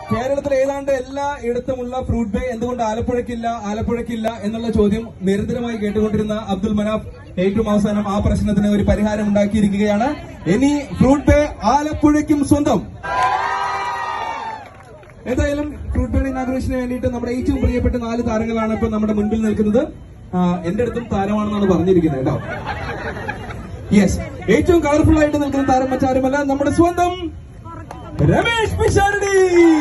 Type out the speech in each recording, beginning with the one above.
കേരളത്തിലെ ഏതാണ്ട് എല്ലാ ഇടത്തുമുള്ള ഫ്രൂട്ട് ബേ എന്തുകൊണ്ട് ആലപ്പുഴയ്ക്കില്ല ആലപ്പുഴയ്ക്കില്ല എന്നുള്ള ചോദ്യം നിരന്തരമായി കേട്ടുകൊണ്ടിരുന്ന അബ്ദുൽ മനാഫ് ഏറ്റവും അവസാനം ആ പ്രശ്നത്തിന് ഒരു പരിഹാരം ഉണ്ടാക്കിയിരിക്കുകയാണ് ഇനി ഫ്രൂട്ട് ബേ ആലപ്പുഴയ്ക്കും സ്വന്തം എന്തായാലും ഫ്രൂട്ട് ബേഡ് ഇനാഗ്രേഷന് വേണ്ടിയിട്ട് നമ്മുടെ ഏറ്റവും പ്രിയപ്പെട്ട നാല് താരങ്ങളാണ് ഇപ്പൊ നമ്മുടെ മുൻപിൽ നിൽക്കുന്നത് ആ, എന്റെ അടുത്തും താരമാണെന്നാണ് പറഞ്ഞിരിക്കുന്നത് കേട്ടോ യെസ് ഏറ്റവും കളർഫുൾ ആയിട്ട് നിൽക്കുന്ന താരം മറ്റാരുമല്ല നമ്മുടെ സ്വന്തം രമേശ് പിഷാരടി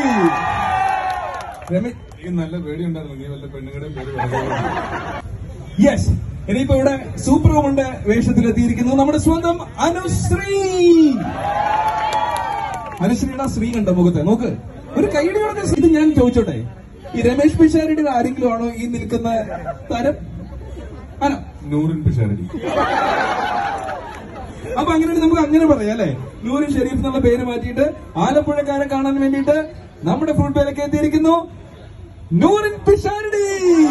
രമേശ് എനിക്ക് നല്ല പേടിയുണ്ടായിരുന്നു നീ വല്ല പെണ്ണുങ്ങളുടെ പേര് പറഞ്ഞു യെസ് ഇനിയിപ്പോ ഇവിടെ സൂപ്പർ വുമന്റെ വേഷത്തിലെത്തിയിരിക്കുന്നു നമ്മുടെ സ്വന്തം അനുശ്രീ അനുശ്രീയുടെ ആ ശ്രീ കണ്ട മുഖത്ത് നോക്ക് ഒരു കൈയുടെ കൊടുത്ത ഇത് ഞാൻ ചോദിച്ചോട്ടെ ഈ രമേശ് പിഷാരടിയുടെ ആരെങ്കിലും ആണോ ഈ നിൽക്കുന്ന താരം ആണോ നൂറിൻ പിഷാരടി അപ്പൊ അങ്ങനെ നമുക്ക് അങ്ങനെ പറയാം അല്ലെ നൂറിൻ ഷെരീഫ് എന്നുള്ള പേര് മാറ്റിയിട്ട് ആലപ്പുഴക്കാരെ കാണാൻ വേണ്ടിയിട്ട് നമ്മുടെ ഫുഡ് പേരൊക്കെ എത്തിയിരിക്കുന്നു നൂറിൻ പിഷാരടി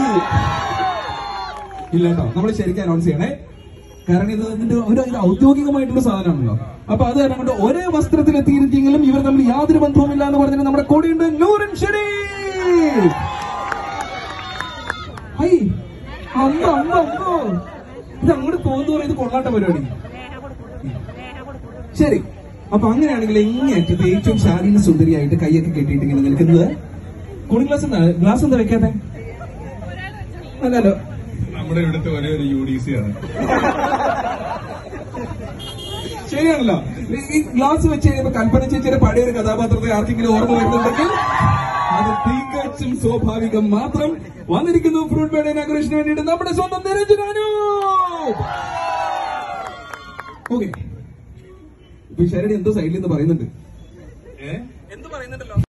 ഇല്ല കേട്ടോ നമ്മൾ ശരിക്കും അനൗൺസ് ചെയ്യണേ കാരണം ഇത് ഇതിന്റെ ഒരു ഒരു ഔദ്യോഗികമായിട്ടുള്ള സാധനമാണല്ലോ അപ്പൊ അത് കാരണം കൊണ്ട് ഒരേ വസ്ത്രത്തിൽ എത്തിയിരിക്കെങ്കിലും ഇവർ തമ്മിൽ യാതൊരു ബന്ധവുമില്ല എന്ന് പറഞ്ഞാൽ നമ്മുടെ കൂടെയുണ്ട് നൂറിൻ ഷെരീഫ് ഐ അമ്മ അമ്മ അമ്മ ഇത് അങ്ങോട്ട് പോകുന്നതോടെ ഇത് കൊള്ളാട്ട പരിപാടി ശരി അപ്പൊ അങ്ങനെയാണെങ്കിൽ എങ്ങേറ്റത് ഏറ്റവും ശാരീരിക സുന്ദരിയായിട്ട് കൈയൊക്കെ കെട്ടിയിട്ട് ഇങ്ങനെ നിൽക്കുന്നത് കൂളിംഗ് ഗ്ലാസ് എന്താ ഗ്ലാസ് എന്താ വെക്കാതെ അല്ലല്ലോ നമ്മുടെ ഇവിടുത്തെ ഒരേ ഒരു യു ഡി സി ആണ് ശരിയാണല്ലോ ഈ- ഈ ഗ്ലാസ് വെച്ച് കഴിയുമ്പോ കൽപ്പന ചേച്ചിയുടെ പഴയ ഒരു കഥാപാത്രത്തെ ആർക്കെങ്കിലും ഓർമ്മ വരുന്നുണ്ടെങ്കിൽ അത് തികച്ചും സ്വാഭാവികം മാത്രം വന്നിരിക്കുന്നു ഫ്രൂട്ട് ബേഡ് ഇനാഗ്രേഷന് വേണ്ടിയിട്ട് നമ്മുടെ സ്വന്തം നിരഞ്ജനാനു ഓക്കെ ഇപ്പൊ ശരടി എന്തോ സൈഡിൽ നിന്ന് പറയുന്നുണ്ട് ഏ എന്ത് പറയുന്നുണ്ടല്ലോ